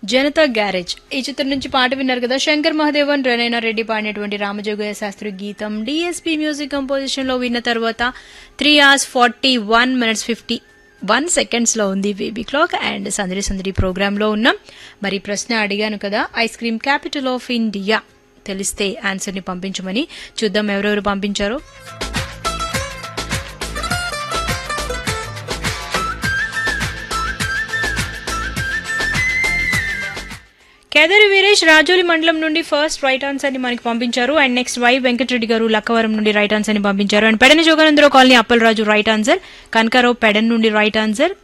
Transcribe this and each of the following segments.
Janata garage ఈ చిత్రం నుంచి పాట విన్నారు కదా శంకర్ మహాదేవన్ రణైనా రెడ్డి పాడినటువంటి రామజోగయ్య శాస్త్రి గీతం డిఎస్పి మ్యూజిక్ కంపోజిషన్ లో విన్న తర్వాత three hours forty one minutes fifty one seconds లో ఉంది బేబీ క్లాక్ అండ్ సందడి సందడి ప్రోగ్రామ్ లో ఉన్నాం మరి ప్రశ్న అడిగాను కదా ice cream capital of India తెలిస్తే ఆన్సర్ ని పంపించమని చూద్దాం ఎవరెవరు పంపించారో కేదరి వీరేష్ రాజోలి మండలం నుండి ఫస్ట్ రైట్ ఆన్సర్ ని మనకి పంపించారు అండ్ నెక్స్ట్ వై వెంకటరెడ్డి గారు లక్కవరం నుండి రైట్ ఆన్సర్ ని పంపించారు and Pedana Joganandarao colony Appalaraju right answer Kanakarao Pedan నుండి right answer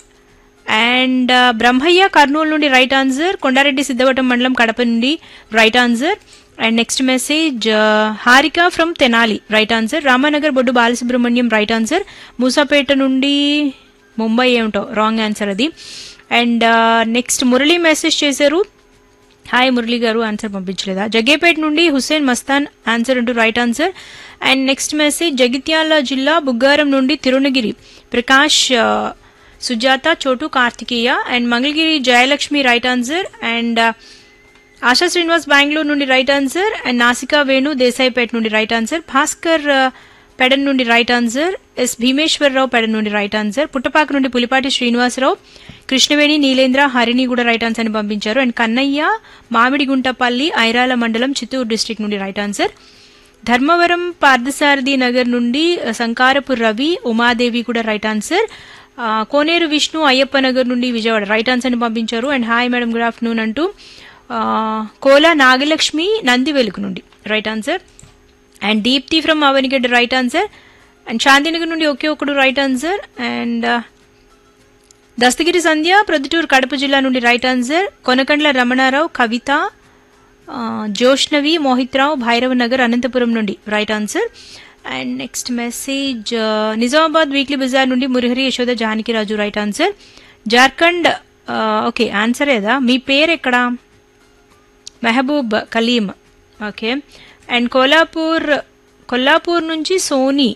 and Brahmayya Kurnool నుండి రైట్ ఆన్సర్ కొండారెడ్డి సిద్ధవటం మండలం కడప నుండి right answer and next message Harika from Tenali right answer Ramanagar Boddu Balasubrahmanyam right answer Musapeta నుండి ముంబై ఏమిటో రాంగ్ ఆన్సర్ అది అండ్ నెక్స్ట్ మురళి మెసేజ్ చేశారు హాయ్ మురళి గారు ఆన్సర్ పంపించలేదా జగ్గేపేట నుండి హుస్సేన్ మస్తాన్ ఆన్సర్ అంటూ right answer and next message Jagtial జిల్లా బుగ్గారం నుండి తిరుణగిరి ప్రకాష్ ఆ, Sujatha Chotu Karthikeya and Mangalagiri Jayalakshmi right answer and ఆ, ఆశా శ్రీనివాస్ బెంగళూరు నుండి రైట్ ఆన్సర్ అండ్ నాసికా వేణు దేశాయిపేట నుండి రైట్ ఆన్సర్ భాస్కర్ ఆ, పెడన్ నుండి right answer S Bhimeswararao Pedan నుండి రైట్ ఆన్సర్ పుట్టపాక నుండి పులిపాటి శ్రీనివాసరావు కృష్ణవేణి నీలేంద్ర హరిణి కూడా రైట్ ఆన్సర్ అని పంపించారు అండ్ కన్నయ్య మామిడిగుంటపల్లి ఐరాల మండలం చిత్తూరు డిస్ట్రిక్ట్ నుండి రైట్ ఆన్సర్ ధర్మవరం పార్థసారథి నగర్ నుండి ఆ, సంకారపు రవి ఉమాదేవి కూడా రైట్ ఆన్సర్ ఆ, కోనేరు విష్ణు అయ్యప్ప నగర్ నుండి విజయవాడ రైట్ ఆన్సర్ ని పంపించారు and hi madam good afternoon అంటూ ఆ, కోలా నాగలక్ష్మి నందివెలుగు నుండి right answer and Deepti from Avanigadda right answer and Shantinagar నుండి ఒకే ఒకడు right answer and Dastagiri Sandhya Proddatur Kadapa జిల్లా నుండి రైట్ ఆన్సర్ కొనకండ్ల రమణారావు కవిత ఆ, జోష్నవి మోహిత్రావు భైరవ్ నగర్ అనంతపురం నుండి right answer and next message Nizamabad weekly బజార్ నుండి మురహరి యశోద జానకిరాజు రైట్ ఆన్సర్ జార్ఖండ్ ఆ, ఓకే ఆన్సర్ ఏదా మీ పేరు ఎక్కడా మెహబూబ్ కలీం ఓకే అండ్ కోలాపూర్ కొల్లాపూర్ నుంచి సోనీ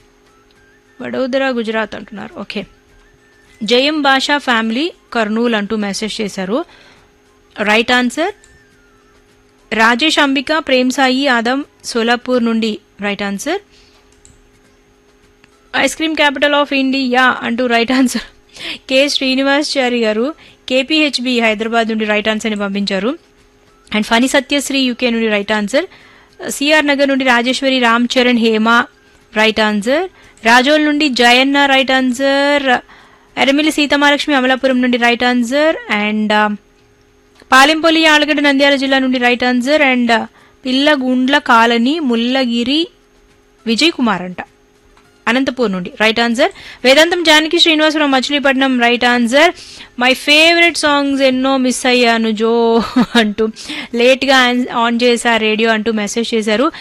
వడోదర గుజరాత్ అంటున్నారు ఓకే జయం భాషా ఫ్యామిలీ కర్నూలు అంటూ మెసేజ్ చేశారు రైట్ ఆన్సర్ రాజేష్ అంబిక ప్రేమ్ సాయి ఆదం సోలాపూర్ నుండి right answer ice cream capital of India అంటూ right answer K Srinivasachari garu KPHB Hyderabad నుండి రైట్ ఆన్సర్ని పంపించారు అండ్ ఫణి సత్యశ్రీ యూకే నుండి రైట్ ఆన్సర్ సిఆర్ నగర్ నుండి రాజేశ్వరి రామ్ చరణ్ హేమ రైట్ ఆన్సర్ రాజోల్ నుండి జయన్న రైట్ ఆన్సర్ ఎరమిలి సీతమాలక్ష్మి అమలాపురం నుండి right answer and Palempalli Allagadda Nandyal జిల్లా నుండి right answer and Pillagundla colony Mullagiri Vijay Kumar అంట అనంతపూర్ నుండి right answer Vedantam Janaki Srinivasarao Machilipatnam right answer my favourite songs ఎన్నో మిస్ అయ్యాను జో అంటూ లేట్గా ఆన్ చేశా రేడియో అంటూ మెసేజ్ చేశారు